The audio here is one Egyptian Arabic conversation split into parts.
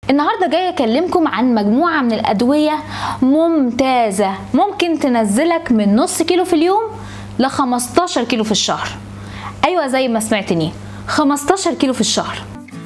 النهارده جايه اكلمكم عن مجموعه من الادويه ممتازه ممكن تنزلك من نص كيلو في اليوم ل 15 كيلو في الشهر ايوه زي ما سمعتني 15 كيلو في الشهر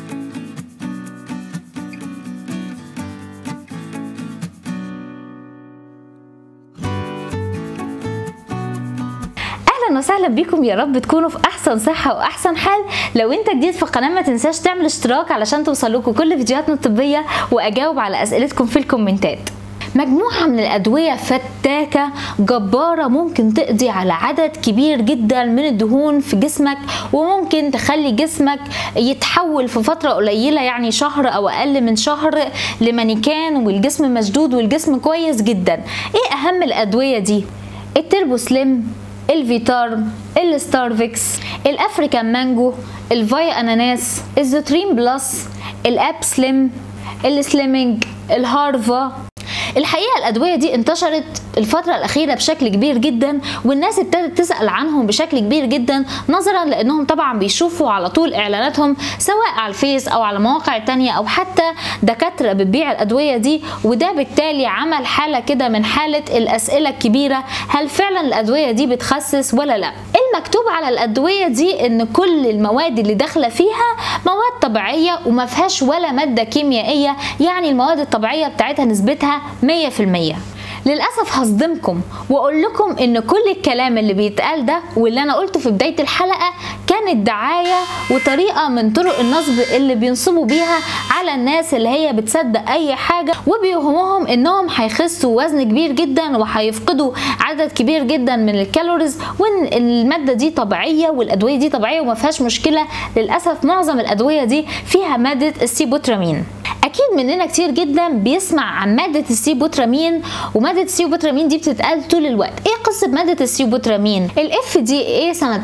اهلا وسهلا بيكم يا رب تكونوا في احسن صحه واحسن حال لو انت جديد في القناه ما تنساش تعمل اشتراك علشان توصلكوا كل فيديوهاتنا الطبيه واجاوب على اسئلتكم في الكومنتات مجموعة من الأدوية فتاكة جبارة ممكن تقضي على عدد كبير جدا من الدهون في جسمك وممكن تخلي جسمك يتحول في فترة قليلة يعني شهر أو أقل من شهر لمانيكان والجسم مشدود والجسم كويس جدا إيه أهم الأدوية دي؟ التربوسليم الفيتارم الستارفكس الافريكان مانجو الفايا اناناس الزوترين بلس الاب سليم السليمنج الهارفا الحقيقه الادويه دي انتشرت الفتره الاخيره بشكل كبير جدا والناس ابتدت تسال عنهم بشكل كبير جدا نظرا لانهم طبعا بيشوفوا على طول اعلاناتهم سواء على الفيس او على مواقع تانية او حتى دكاتره بتبيع الادويه دي وده بالتالي عمل حاله كده من حاله الاسئله الكبيره هل فعلا الادويه دي بتخسس ولا لا المكتوب على الادويه دي ان كل المواد اللي داخله فيها مواد طبيعيه وما فيهاش ولا ماده كيميائيه يعني المواد الطبيعيه بتاعتها نسبتها 100% للاسف هصدمكم واقول لكم ان كل الكلام اللي بيتقال ده واللي انا قلته في بدايه الحلقه كانت دعايه وطريقه من طرق النصب اللي بينصبوا بيها على الناس اللي هي بتصدق اي حاجه وبيوهموهم انهم هيخسوا وزن كبير جدا وهيفقدوا عدد كبير جدا من الكالوريز وان الماده دي طبيعيه والادويه دي طبيعيه وما فيهاش مشكله للاسف معظم الادويه دي فيها ماده السيبوترامين اكيد مننا كتير جدا بيسمع عن ماده السيبوترامين وماده السيبوترامين دي بتتقال طول الوقت ايه قصه ماده السيبوترامين الاف دي اي سنه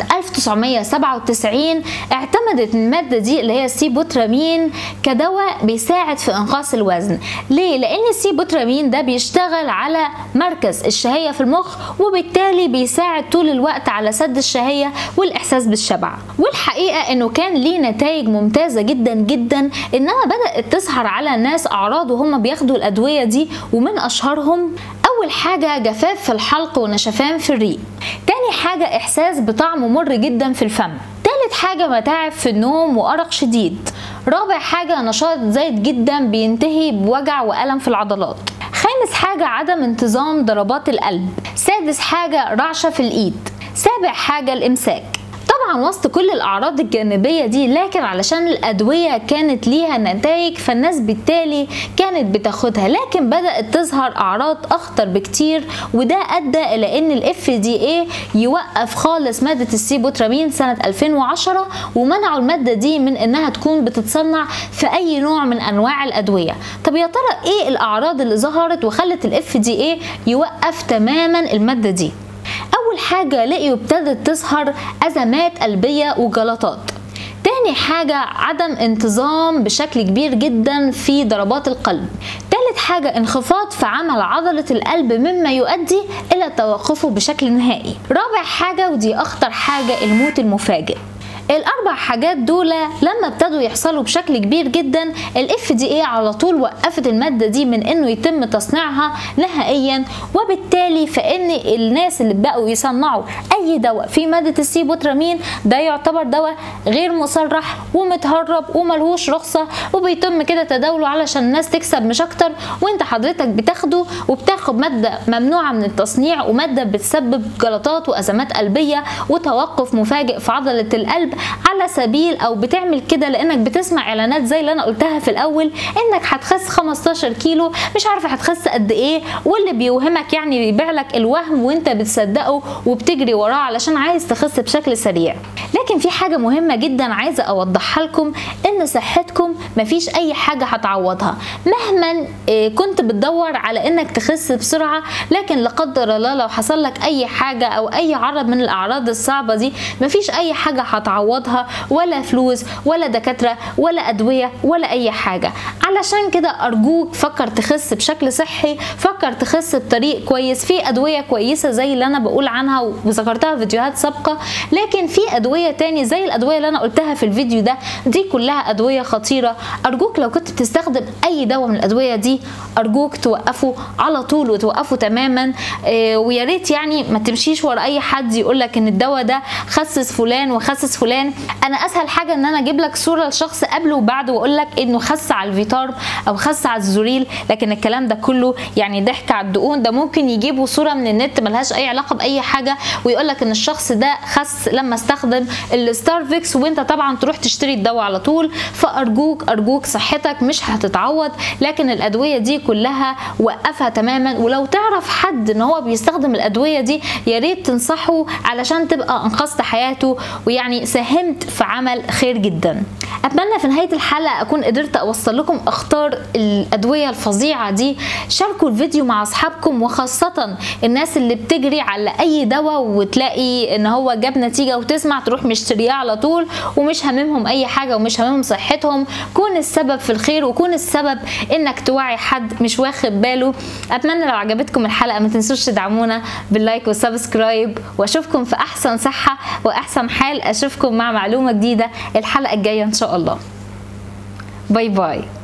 1997 اعتمدت الماده دي اللي هي السيبوترامين كدواء بيساعد في انقاص الوزن ليه لان السيبوترامين ده بيشتغل على مركز الشهيه في المخ وبالتالي بيساعد طول الوقت على سد الشهيه والاحساس بالشبع والحقيقه انه كان ليه نتائج ممتازه جدا جدا انما بدات تظهر على الناس اعراض وهم بياخدوا الادويه دي ومن اشهرهم اول حاجه جفاف في الحلق ونشفان في الريق تاني حاجه احساس بطعم مر جدا في الفم تالت حاجه متاعب في النوم وارق شديد رابع حاجه نشاط زايد جدا بينتهي بوجع والم في العضلات خامس حاجه عدم انتظام ضربات القلب سادس حاجه رعشه في الايد سابع حاجه الامساك طبعا وسط كل الاعراض الجانبيه دي لكن علشان الادويه كانت ليها نتائج فالناس بالتالي كانت بتاخدها لكن بدات تظهر اعراض اخطر بكتير وده ادى الى ان الاف دي اي يوقف خالص ماده السيبوترامين سنه 2010 ومنعوا الماده دي من انها تكون بتتصنع في اي نوع من انواع الادويه طب يا ترى ايه الاعراض اللي ظهرت وخلت الاف دي اي يوقف تماما الماده دي اول حاجه لقيوا ابتدت تظهر ازمات قلبيه وجلطات تاني حاجة عدم انتظام بشكل كبير جدا في ضربات القلب تالت حاجة انخفاض في عمل عضلة القلب مما يؤدي إلى توقفه بشكل نهائي رابع حاجة ودي أخطر حاجة الموت المفاجئ الاربع حاجات دول لما ابتدوا يحصلوا بشكل كبير جدا الاف دي اي على طول وقفت الماده دي من انه يتم تصنيعها نهائيا وبالتالي فان الناس اللي بقوا يصنعوا اي دواء فيه ماده السيبوترامين ده يعتبر دواء غير مصرح ومتهرب وملهوش رخصه وبيتم كده تداوله علشان الناس تكسب مش اكتر وانت حضرتك بتاخده وبتاخد ماده ممنوعه من التصنيع وماده بتسبب جلطات وازمات قلبيه وتوقف مفاجئ في عضله القلب على سبيل او بتعمل كده لانك بتسمع اعلانات زي اللي انا قلتها في الاول انك هتخس 15 كيلو مش عارفه هتخس قد ايه واللي بيوهمك يعني بيبيع لك الوهم وانت بتصدقه وبتجري وراه علشان عايز تخس بشكل سريع لكن في حاجه مهمه جدا عايزه اوضحها لكم ان صحتكم مفيش اي حاجه هتعوضها مهما كنت بتدور على انك تخس بسرعه لكن لا قدر الله لو حصل لك اي حاجه او اي عرض من الاعراض الصعبه دي مفيش اي حاجه هتعوضها يعوضها ولا فلوس ولا دكاتره ولا ادويه ولا اي حاجه علشان كده ارجوك فكر تخس بشكل صحي فكر تخس بطريق كويس في ادويه كويسه زي اللي انا بقول عنها وذكرتها في فيديوهات سابقه لكن في ادويه تاني زي الادويه اللي انا قلتها في الفيديو ده دي كلها ادويه خطيره ارجوك لو كنت بتستخدم اي دواء من الادويه دي ارجوك توقفه على طول وتوقفه تماما آه ويا ريت يعني ما تمشيش ورا اي حد يقول لك ان الدواء ده خسس فلان وخسس فلان انا اسهل حاجه ان انا اجيب لك صوره لشخص قبله وبعده واقول لك انه خس على الفيتارم او خس على الزوريل لكن الكلام ده كله يعني ضحك على الدقون ده ممكن يجيبوا صوره من النت ملهاش اي علاقه باي حاجه ويقول لك ان الشخص ده خس لما استخدم الستارفكس وانت طبعا تروح تشتري الدواء على طول فارجوك ارجوك صحتك مش هتتعوض لكن الادويه دي كلها وقفها تماما ولو تعرف حد ان هو بيستخدم الادويه دي يا ريت تنصحه علشان تبقى انقذت حياته ويعني ساهمت في عمل خير جدا اتمنى في نهايه الحلقه اكون قدرت اوصل لكم اخطار الادويه الفظيعه دي شاركوا الفيديو مع اصحابكم وخاصه الناس اللي بتجري على اي دواء وتلاقي ان هو جاب نتيجه وتسمع تروح مشترياه على طول ومش هاممهم اي حاجه ومش هاممهم صحتهم كون السبب في الخير وكون السبب انك توعي حد مش واخد باله اتمنى لو عجبتكم الحلقه ما تنسوش تدعمونا باللايك والسبسكرايب واشوفكم في احسن صحه واحسن حال اشوفكم مع معلومه جديده الحلقه الجايه ان شاء الله باي باي